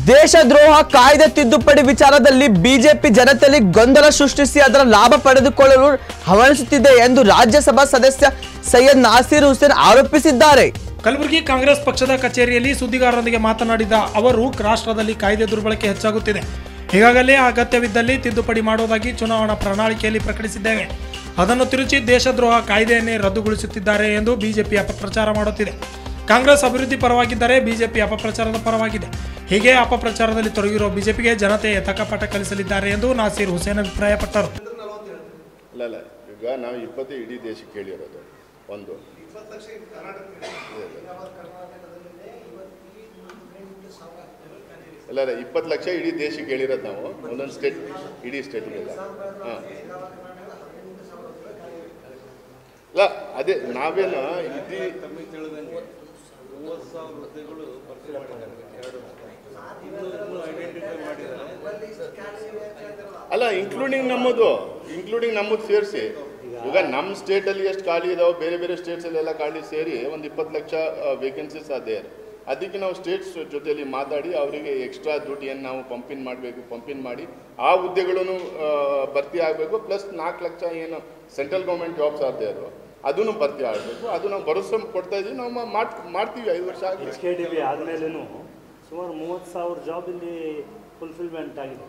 ದೇಶದ್ರೋಹ ಕಾಯ್ದೆ ತಿದ್ದುಪಡಿ ವಿಚಾರದಲ್ಲಿ ಬಿಜೆಪಿ ಜನತೆಯಲ್ಲಿ ಗೊಂದಲ ಸೃಷ್ಟಿಸಿ ಅದರ ಲಾಭ ಪಡೆದುಕೊಳ್ಳಲು ಹವಣಿಸುತ್ತಿದೆ ಎಂದು ರಾಜ್ಯಸಭಾ ಸದಸ್ಯ ಸೈಯದ್ ನಾಸೀರ್ ಹುಸೇನ್ ಆರೋಪಿಸಿದ್ದಾರೆ ಕಲಬುರಗಿ ಕಾಂಗ್ರೆಸ್ ಪಕ್ಷದ ಕಚೇರಿಯಲ್ಲಿ ಸುದ್ದಿಗಾರರೊಂದಿಗೆ ಮಾತನಾಡಿದ ಅವರು ರಾಷ್ಟ್ರದಲ್ಲಿ ಕಾಯ್ದೆ ದುರ್ಬಳಕೆ ಹೆಚ್ಚಾಗುತ್ತಿದೆ ಈಗಾಗಲೇ ಅಗತ್ಯವಿದ್ದಲ್ಲಿ ತಿದ್ದುಪಡಿ ಮಾಡುವುದಾಗಿ ಚುನಾವಣಾ ಪ್ರಣಾಳಿಕೆಯಲ್ಲಿ ಪ್ರಕಟಿಸಿದ್ದೇವೆ ಅದನ್ನು ತಿರುಚಿ ದೇಶದ್ರೋಹ ಕಾಯ್ದೆಯನ್ನೇ ರದ್ದುಗೊಳಿಸುತ್ತಿದ್ದಾರೆ ಎಂದು ಬಿಜೆಪಿ ಅಪಪ್ರಚಾರ ಮಾಡುತ್ತಿದೆ ಕಾಂಗ್ರೆಸ್ ಅಭಿವೃದ್ಧಿ ಪರವಾಗಿದ್ದರೆ ಬಿಜೆಪಿ ಅಪಪ್ರಚಾರದ ಪರವಾಗಿದೆ ಹೀಗೆ ಅಪಪ್ರಚಾರದಲ್ಲಿ ತೊಡಗಿರುವ ಬಿಜೆಪಿಗೆ ಜನತೆ ತಕಪಾಠ ಕಲಿಸಲಿದ್ದಾರೆ ಎಂದು ನಾಸೀರ್ ಹುಸೇನ್ ಅಭಿಪ್ರಾಯಪಟ್ಟರು ಇಲ್ಲ ಇಲ್ಲ ಈಗ ನಾವು ಇಪ್ಪತ್ತು ಇಡೀ ದೇಶಕ್ಕೆ ಹೇಳಿರೋದು ಒಂದು ಇಲ್ಲ ಇಲ್ಲ ಇಪ್ಪತ್ತು ಲಕ್ಷ ಇಡೀ ದೇಶಕ್ಕೆ ಹೇಳಿರೋದು ನಾವು ಒಂದೊಂದು ಸ್ಟೇಟ್ ಇಡೀ ಸ್ಟೇಟಿಗೆಲ್ಲ ಹಾಂ ಇಲ್ಲ ಅದೇ ನಾವೇನು ಇಡೀ ಅಲ್ಲ ಇನ್ಕ್ಲೂಡಿಂಗ್ ನಮ್ಮದು ಇನ್ಕ್ಲೂಡಿಂಗ್ ನಮ್ಮದು ಸೇರಿಸಿ ಈಗ ನಮ್ಮ ಸ್ಟೇಟಲ್ಲಿ ಎಷ್ಟು ಖಾಲಿ ಇದಾವೆ ಬೇರೆ ಬೇರೆ ಸ್ಟೇಟ್ಸಲ್ಲೆಲ್ಲ ಖಾಲಿ ಸೇರಿ ಒಂದು ಇಪ್ಪತ್ತು ಲಕ್ಷ ವೇಕೆನ್ಸೀಸ್ ಅದೇ ಅದಕ್ಕೆ ನಾವು ಸ್ಟೇಟ್ಸ್ ಜೊತೆಯಲ್ಲಿ ಮಾತಾಡಿ ಅವರಿಗೆ ಎಕ್ಸ್ಟ್ರಾ ದುಡ್ಡು ಏನು ನಾವು ಪಂಪಿನ್ ಮಾಡಬೇಕು ಪಂಪಿನ್ ಮಾಡಿ ಆ ಹುದ್ದೆಗಳನ್ನು ಭರ್ತಿ ಆಗಬೇಕು ಪ್ಲಸ್ ನಾಲ್ಕು ಲಕ್ಷ ಏನು ಸೆಂಟ್ರಲ್ ಗೌರ್ಮೆಂಟ್ ಜಾಬ್ಸ್ ಆದ್ರು ಅದನ್ನು ಭರ್ತಿ ಆಗಬೇಕು ಅದು ನಾವು ಭರೋಸೆ ಕೊಡ್ತಾ ಇದ್ದೀವಿ ನಾವು ಮಾಡ್ ಮಾಡ್ತೀವಿ ಐದು ವರ್ಷ ಆಗಲಿ ಎಚ್ ಕೆ ಡಿ ಬಿ ಆದಮೇಲೂ ಸುಮಾರು ಮೂವತ್ತು ಸಾವಿರ ಜಾಬ್ ಇಲ್ಲಿ ಫುಲ್ಫಿಲ್ಮೆಂಟ್ ಆಗಿದೆ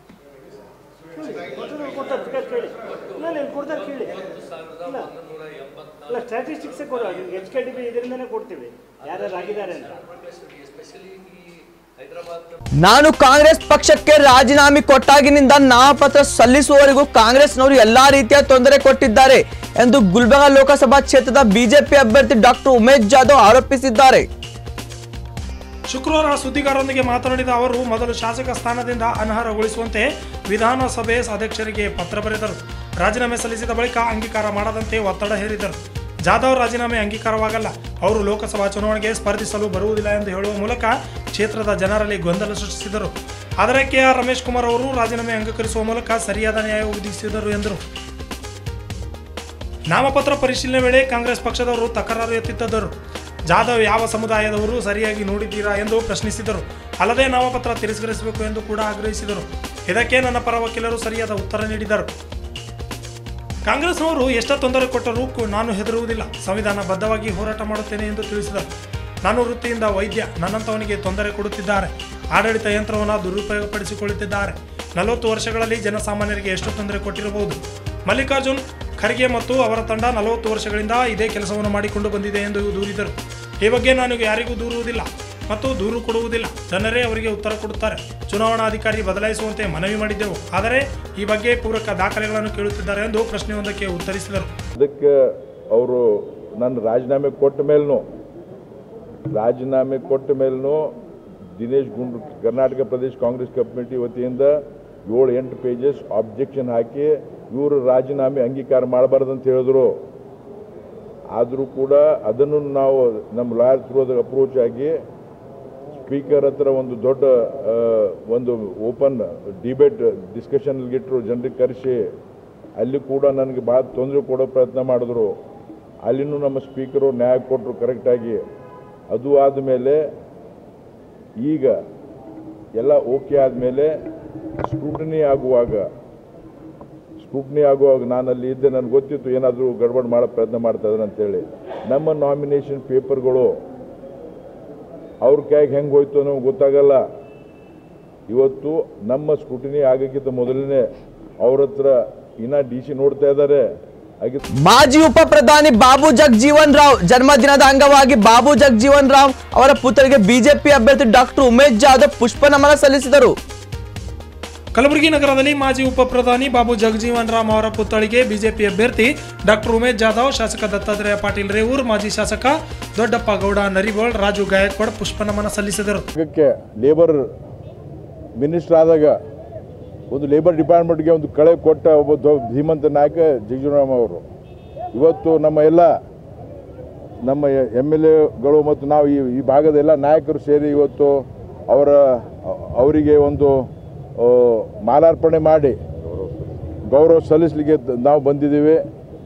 ಕೇಳಿ, ಕೊಡ್ತಾರೆ ಟಿಕೆಟ್ ಕೇಳಿ ಇಲ್ಲ ಇಲ್ಲ ಕೊಡ್ತಾರೆ ಕೇಳಿ ಇಲ್ಲ ಇಲ್ಲ ಸ್ಟ್ಯಾಟಿಸ್ಟಿಕ್ಸೇ ಕೊಡ ಎಚ್ ಕೆ ಡಿ ಬಿ ಇದರಿಂದನೇ ಕೊಡ್ತೀವಿ ಯಾರ್ಯಾರು ಆಗಿದ್ದಾರೆ ಅಂತ ನಾನು ಕಾಂಗ್ರೆಸ್ ಪಕ್ಷಕ್ಕೆ ರಾಜೀನಾಮೆ ಕೊಟ್ಟಾಗಿನಿಂದ ನಾಮಪತ್ರ ಸಲ್ಲಿಸುವವರೆಗೂ ಕಾಂಗ್ರೆಸ್ನವರು ಎಲ್ಲಾ ರೀತಿಯ ತೊಂದರೆ ಕೊಟ್ಟಿದ್ದಾರೆ ಎಂದು ಗುಲ್ಬರ್ಗಾ ಲೋಕಸಭಾ ಕ್ಷೇತ್ರದ ಬಿಜೆಪಿ ಅಭ್ಯರ್ಥಿ ಡಾಕ್ಟರ್ ಉಮೇಶ್ ಜಾಧವ್ ಆರೋಪಿಸಿದ್ದಾರೆ ಶುಕ್ರವಾರ ಸುದ್ದಿಗಾರರೊಂದಿಗೆ ಮಾತನಾಡಿದ ಅವರು ಮೊದಲು ಶಾಸಕ ಸ್ಥಾನದಿಂದ ಅನರ್ಹಗೊಳಿಸುವಂತೆ ವಿಧಾನಸಭೆ ಅಧ್ಯಕ್ಷರಿಗೆ ಪತ್ರ ಬರೆದರು ರಾಜೀನಾಮೆ ಸಲ್ಲಿಸಿದ ಬಳಿಕ ಅಂಗೀಕಾರ ಮಾಡದಂತೆ ಒತ್ತಡ ಹೇರಿದರು ಜಾಧವ್ ರಾಜೀನಾಮೆ ಅಂಗೀಕಾರವಾಗಲ್ಲ ಅವರು ಲೋಕಸಭಾ ಚುನಾವಣೆಗೆ ಸ್ಪರ್ಧಿಸಲು ಬರುವುದಿಲ್ಲ ಎಂದು ಹೇಳುವ ಮೂಲಕ ಕ್ಷೇತ್ರದ ಜನರಲ್ಲಿ ಗೊಂದಲ ಸೃಷ್ಟಿಸಿದರು ಆದರೆ ಕೆ ಆರ್ ರಮೇಶ್ ಕುಮಾರ್ ಅವರು ರಾಜೀನಾಮೆ ಅಂಗೀಕರಿಸುವ ಮೂಲಕ ಸರಿಯಾದ ನ್ಯಾಯ ಒದಗಿಸಿದರು ಎಂದರು ನಾಮಪತ್ರ ಪರಿಶೀಲನೆ ವೇಳೆ ಕಾಂಗ್ರೆಸ್ ಪಕ್ಷದವರು ತಕರಾರು ಎತ್ತಿದ್ದರು ಜಾಧವ್ ಯಾವ ಸಮುದಾಯದವರು ಸರಿಯಾಗಿ ನೋಡಿದ್ದೀರಾ ಎಂದು ಪ್ರಶ್ನಿಸಿದರು ಅಲ್ಲದೆ ನಾಮಪತ್ರ ತಿರಸ್ಕರಿಸಬೇಕು ಎಂದು ಕೂಡ ಆಗ್ರಹಿಸಿದರು ಇದಕ್ಕೆ ನನ್ನ ಪರ ವಕೀಲರು ಸರಿಯಾದ ಉತ್ತರ ನೀಡಿದರು ಕಾಂಗ್ರೆಸ್ನವರು ಎಷ್ಟ ತೊಂದರೆ ಕೊಟ್ಟರೂ ಕು- ನಾನು ಹೆದರುವುದಿಲ್ಲ ಸಂವಿಧಾನಬದ್ಧವಾಗಿ ಹೋರಾಟ ಮಾಡುತ್ತೇನೆ ಎಂದು ತಿಳಿಸಿದರು ನಾನು ವೃತ್ತಿಯಿಂದ ವೈದ್ಯ ನನ್ನಂತವನಿಗೆ ತೊಂದರೆ ಕೊಡುತ್ತಿದ್ದಾರೆ ಆಡಳಿತ ಯಂತ್ರವನ್ನು ದುರುಪಯೋಗಪಡಿಸಿಕೊಳ್ಳುತ್ತಿದ್ದಾರೆ ನಲವತ್ತು ವರ್ಷಗಳಲ್ಲಿ ಜನಸಾಮಾನ್ಯರಿಗೆ ಎಷ್ಟು ತೊಂದರೆ ಕೊಟ್ಟಿರಬಹುದು ಮಲ್ಲಿಕಾರ್ಜುನ್ ಖರ್ಗೆ ಮತ್ತು ಅವರ ತಂಡ ನಲವತ್ತು ವರ್ಷಗಳಿಂದ ಇದೇ ಕೆಲಸವನ್ನು ಮಾಡಿಕೊಂಡು ಬಂದಿದೆ ಎಂದು ದೂರಿದರು ಈ ಬಗ್ಗೆ ನಾನು ಯಾರಿಗೂ ದೂರುವುದಿಲ್ಲ ಮತ್ತು ದೂರು ಕೊಡುವುದಿಲ್ಲ ಜನರೇ ಅವರಿಗೆ ಉತ್ತರ ಕೊಡುತ್ತಾರೆ ಚುನಾವಣಾಧಿಕಾರಿ ಬದಲಾಯಿಸುವಂತೆ ಮನವಿ ಮಾಡಿದ್ದೆವು ಆದರೆ ಈ ಬಗ್ಗೆ ಪೂರಕ ದಾಖಲೆಗಳನ್ನು ಕೇಳುತ್ತಿದ್ದಾರೆ ಎಂದು ಪ್ರಶ್ನೆಯೊಂದಕ್ಕೆ ಉತ್ತರಿಸಿದರು ಅದಕ್ಕೆ ಅವರು ನನ್ನ ರಾಜೀನಾಮೆ ಕೊಟ್ಟ ಮೇಲೂ ರಾಜೀನಾಮೆ ಕೊಟ್ಟ ಮೇಲೂ ದಿನೇಶ್ ಗುಂಡು ಕರ್ನಾಟಕ ಪ್ರದೇಶ ಕಾಂಗ್ರೆಸ್ ಕಮಿಟಿ ವತಿಯಿಂದ ಏಳು ಎಂಟು ಪೇಜಸ್ ಆಬ್ಜೆಕ್ಷನ್ ಹಾಕಿ ಇವರು ರಾಜೀನಾಮೆ ಅಂಗೀಕಾರ ಮಾಡಬಾರ್ದು ಅಂತ ಹೇಳಿದ್ರು ಆದರೂ ಕೂಡ ಅದನ್ನು ನಾವು ನಮ್ಮ ಲಾಯರ್ ಥ್ರೂ ಅದಕ್ಕೆ ಅಪ್ರೋಚ್ ಆಗಿ ಸ್ಪೀಕರ್ ಹತ್ರ ಒಂದು ದೊಡ್ಡ ಆ, ಒಂದು ಓಪನ್ ಡಿಬೇಟ್ ಡಿಸ್ಕಷನ್ಗಿಟ್ಟರು ಜನರಿಗೆ ಕರೆಸಿ ಅಲ್ಲಿ ಕೂಡ ನನಗೆ ಭಾಳ ತೊಂದರೆ ಕೊಡೋ ಪ್ರಯತ್ನ ಮಾಡಿದ್ರು ಅಲ್ಲಿನೂ ನಮ್ಮ ಸ್ಪೀಕರು ನ್ಯಾಯ ಕೊಟ್ಟರು ಕರೆಕ್ಟಾಗಿ ಅದು ಆದಮೇಲೆ ಈಗ ಎಲ್ಲ ಓಕೆ ಆದಮೇಲೆ ಸ್ಕ್ರೂಟನಿ ಆಗುವಾಗ ಸ್ಕ್ರೂಟ್ನಿ ಆಗುವಾಗ ನಾನು ಅಲ್ಲಿ ಇದ್ದೆ ನನಗೆ ಗೊತ್ತಿತ್ತು ಏನಾದರೂ ಗಡ್ಬಡ್ ಮಾಡೋ ಪ್ರಯತ್ನ ಮಾಡ್ತಾ ಇದ್ದಾರೆ ಅಂತೇಳಿ ನಮ್ಮ ನಾಮಿನೇಷನ್ ಪೇಪರ್ಗಳು ಅವ್ರ ಕೈಗೆ ಹೆಂಗೆ ಹೋಯ್ತು ಅನ್ನೋ ಗೊತ್ತಾಗಲ್ಲ ಇವತ್ತು ನಮ್ಮ ಸ್ಕ್ರೂಟಿನಿ ಆಗಕ್ಕಿಂತ ಮೊದಲನೇ ಅವ್ರ ಹತ್ರ ಇನ್ನ ಡಿ ಸಿ ನೋಡ್ತಾ ಇದ್ದಾರೆ ಹಾಗೆ ಮಾಜಿ ಉಪ ಪ್ರಧಾನಿ ಬಾಬು ಜಗಜೀವನ್ ರಾವ್ ಜನ್ಮದಿನದ ಅಂಗವಾಗಿ ಬಾಬು ಜಗಜೀವನ್ ರಾವ್ ಅವರ ಪುತ್ರರಿಗೆ ಬಿಜೆಪಿ ಅಭ್ಯರ್ಥಿ ಡಾಕ್ಟರ್ ಉಮೇಶ್ ಜಾಧವ್ ಪುಷ್ಪ ನಮನ ಸಲ್ಲಿಸಿದರು ಕಲಬುರಗಿ ನಗರದಲ್ಲಿ ಮಾಜಿ ಉಪ ಪ್ರಧಾನಿ ಬಾಬು ಜಗಜೀವನ್ ರಾಮ್ ಅವರ ಪುತ್ಥಳಿಗೆ ಬಿಜೆಪಿ ಅಭ್ಯರ್ಥಿ ಡಾಕ್ಟರ್ ಉಮೇಶ್ ಜಾಧವ್ ಶಾಸಕ ದತ್ತಾತ್ರೇಯ ಪಾಟೀಲ್ ರೇವೂರ್ ಮಾಜಿ ಶಾಸಕ ದೊಡ್ಡಪ್ಪ ಗೌಡ ನರಿಬೋಳ್ ರಾಜು ಗಾಯಕ್ವಾಡ್ ಪುಷ್ಪ ನಮನ ಸಲ್ಲಿಸಿದರು ಭಾಗಕ್ಕೆ ಲೇಬರ್ ಮಿನಿಸ್ಟರ್ ಆದಾಗ ಒಂದು ಲೇಬರ್ ಡಿಪಾರ್ಟ್ಮೆಂಟ್ಗೆ ಒಂದು ಕಳೆ ಕೊಟ್ಟ ಒಬ್ಬ ದೊ- ಧೀಮಂತ ನಾಯಕ ಜಗಜೀವರಾಮ್ ಅವರು ಇವತ್ತು ನಮ್ಮ ಎಲ್ಲ ನಮ್ಮ ಎಮ್ ಎಲ್ ಎಗಳು ಮತ್ತು ನಾವು ಈ ಈ ಭಾಗದ ಎಲ್ಲ ನಾಯಕರು ಸೇರಿ ಇವತ್ತು ಅವರ ಅವರಿಗೆ ಒಂದು ಆ, ಮಾಲಾರ್ಪಣೆ ಮಾಡಿ ಗೌರವ ಸಲ್ಲಿಸಲಿಕ್ಕೆ ತ- ನಾವು ಬಂದಿದ್ದೀವಿ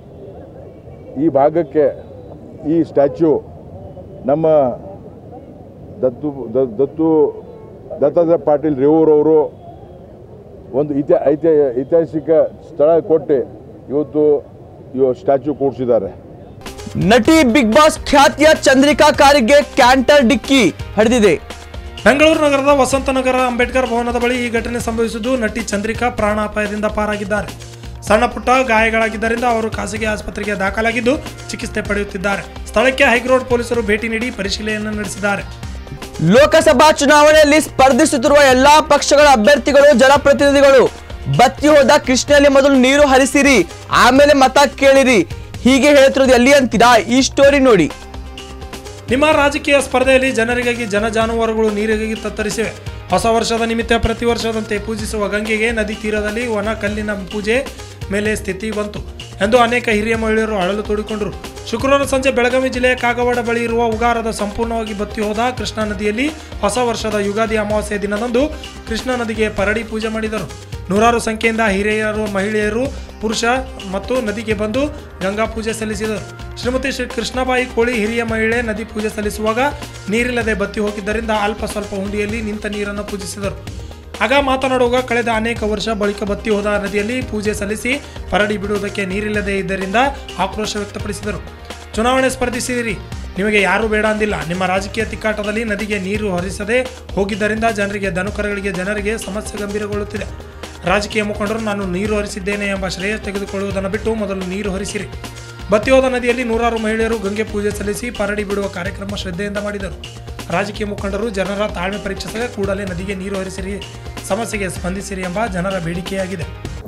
ಈ ಭಾಗಕ್ಕೆ ಈ ಸ್ಟ್ಯಾಚ್ಯೂ ನಮ್ಮ ದತ್ತು ದ- ದತ್ತು ದತ್ತಾತ್ರೇಯ ಪಾಟೀಲ್ ರೇವೂರವರು ಒಂದು ಇತಿ ಐತಿ ಐತಿಹಾಸಿಕ ಸ್ಥಳ ಕೊಟ್ಟು ಇವತ್ತು ಇವ ಸ್ಟ್ಯಾಚ್ಯೂ ಕೂಡಿಸಿದ್ದಾರೆ ನಟಿ ಬಿಗ್ ಬಾಸ್ ಖ್ಯಾತಿಯ ಚಂದ್ರಿಕಾ ಕಾರಿಗೆ ಕ್ಯಾಂಟರ್ ಡಿಕ್ಕಿ ಹರಿದಿದೆ ಬೆಂಗಳೂರು ನಗರದ ವಸಂತನಗರ ಅಂಬೇಡ್ಕರ್ ಭವನದ ಬಳಿ ಈ ಘಟನೆ ಸಂಭವಿಸಿದ್ದು ನಟಿ ಚಂದ್ರಿಕಾ ಪ್ರಾಣಾಪಾಯದಿಂದ ಪಾರಾಗಿದ್ದಾರೆ ಸಣ್ಣ ಪುಟ್ಟ ಗಾಯಗಳಾಗಿದ್ದರಿಂದ ಅವರು ಖಾಸಗಿ ಆಸ್ಪತ್ರೆಗೆ ದಾಖಲಾಗಿದ್ದು ಚಿಕಿತ್ಸೆ ಪಡೆಯುತ್ತಿದ್ದಾರೆ ಸ್ಥಳಕ್ಕೆ ಹೈಗ್ರೋಡ್ ಪೊಲೀಸರು ಭೇಟಿ ನೀಡಿ ಪರಿಶೀಲನೆ ನಡೆಸಿದ್ದಾರೆ ಲೋಕಸಭಾ ಚುನಾವಣೆಯಲ್ಲಿ ಸ್ಪರ್ಧಿಸುತ್ತಿರುವ ಎಲ್ಲಾ ಪಕ್ಷಗಳ ಅಭ್ಯರ್ಥಿಗಳು ಜನಪ್ರತಿನಿಧಿಗಳು ಬತ್ತಿ ಹೋದ ಕೃಷ್ಣಲ್ಲಿ ಮೊದಲು ನೀರು ಹರಿಸಿರಿ ಆಮೇಲೆ ಮತ ಕೇಳಿರಿ ಹೀಗೆ ಹೇಳ್ತಿರೋದು ಎಲ್ಲಿ ಅಂತೀರಾ ಈ ಸ್ಟೋರಿ ನೋಡಿ ನಿಮ್ಮ ರಾಜಕೀಯ ಸ್ಪರ್ಧೆಯಲ್ಲಿ ಜನರಿಗಾಗಿ ಜನ ಜಾನುವಾರುಗಳು ನೀರಿಗಾಗಿ ತತ್ತರಿಸಿವೆ ಹೊಸ ವರ್ಷದ ನಿಮಿತ್ತ ಪ್ರತಿ ವರ್ಷದಂತೆ ಪೂಜಿಸುವ ಗಂಗೆಗೆ ನದಿ ತೀರದಲ್ಲಿ ವನ ಕಲ್ಲಿನ ಪೂಜೆ ಮೇಲೆ ಸ್ಥಿತಿ ಬಂತು ಎಂದು ಅನೇಕ ಹಿರಿಯ ಮಹಿಳೆಯರು ಅಳಲು ತೋಡಿಕೊಂಡರು ಶುಕ್ರವಾರ ಸಂಜೆ ಬೆಳಗಾವಿ ಜಿಲ್ಲೆಯ ಕಾಗವಾಡ ಬಳಿ ಇರುವ ಉಗಾರದ ಸಂಪೂರ್ಣವಾಗಿ ಬತ್ತಿ ಹೋದ ಕೃಷ್ಣಾ ನದಿಯಲ್ಲಿ ಹೊಸ ವರ್ಷದ ಯುಗಾದಿ ಅಮಾವಾಸ್ಯೆ ದಿನದಂದು ಕೃಷ್ಣಾ ನದಿಗೆ ಪರಡಿ ಪೂಜೆ ಮಾಡಿದರು ನೂರಾರು ಸಂಖ್ಯೆಯಿಂದ ಹಿರಿಯರು ಮಹಿಳೆಯರು ಪುರುಷ ಮತ್ತು ನದಿಗೆ ಬಂದು ಗಂಗಾ ಪೂಜೆ ಸಲ್ಲಿಸಿದರು ಶ್ರೀಮತಿ ಶ್ರೀ ಕೃಷ್ಣಬಾಯಿ ಕೋಳಿ ಹಿರಿಯ ಮಹಿಳೆ ನದಿ ಪೂಜೆ ಸಲ್ಲಿಸುವಾಗ ನೀರಿಲ್ಲದೆ ಬತ್ತಿ ಹೋಗಿದ್ದರಿಂದ ಅಲ್ಪ ಸ್ವಲ್ಪ ಹುಂಡಿಯಲ್ಲಿ ನಿಂತ ನೀರನ್ನು ಪೂಜಿಸಿದರು ಆಗ ಮಾತನಾಡುವಾಗ ಕಳೆದ ಅನೇಕ ವರ್ಷ ಬಳಿಕ ಬತ್ತಿ ಹೋದ ನದಿಯಲ್ಲಿ ಪೂಜೆ ಸಲ್ಲಿಸಿ ಪರಡಿ ಬಿಡುವುದಕ್ಕೆ ನೀರಿಲ್ಲದೆ ಇದ್ದರಿಂದ ಆಕ್ರೋಶ ವ್ಯಕ್ತಪಡಿಸಿದರು ಚುನಾವಣೆ ಸ್ಪರ್ಧಿಸಿದಿರಿ ನಿಮಗೆ ಯಾರೂ ಬೇಡ ಅಂದಿಲ್ಲ ನಿಮ್ಮ ರಾಜಕೀಯ ತಿಕ್ಕಾಟದಲ್ಲಿ ನದಿಗೆ ನೀರು ಹರಿಸದೆ ಹೋಗಿದ್ದರಿಂದ ಜನರಿಗೆ ದನುಕರಗಳಿಗೆ ಜನರಿಗೆ ಸಮಸ್ಯೆ ಗಂಭೀರಗೊಳ್ಳುತ್ತಿದೆ ರಾಜಕೀಯ ಮುಖಂಡರು ನಾನು ನೀರು ಹರಿಸಿದ್ದೇನೆ ಎಂಬ ಶ್ರೇಯ ತೆಗೆದುಕೊಳ್ಳುವುದನ್ನು ಬಿಟ್ಟು ಮೊದಲು ನೀರು ಹರಿಸಿರಿ ಬತ್ತಿ ಹೋದ ನದಿಯಲ್ಲಿ ನೂರಾರು ಮಹಿಳೆಯರು ಗಂಗೆ ಪೂಜೆ ಸಲ್ಲಿಸಿ ಪರಡಿ ಬಿಡುವ ಕಾರ್ಯಕ್ರಮ ಶ್ರದ್ಧೆಯಿಂದ ಮಾಡಿದರು ರಾಜಕೀಯ ಮುಖಂಡರು ಜನರ ತಾಳ್ಮೆ ಪರೀಕ್ಷಿಸದೆ ಕೂಡಲೇ ನದಿಗೆ ನೀರು ಹರಿಸಿರಿ ಸಮಸ್ಯೆಗೆ ಸ್ಪಂದಿಸಿರಿ ಎಂಬ ಜನರ ಬೇಡಿಕೆಯಾಗಿದೆ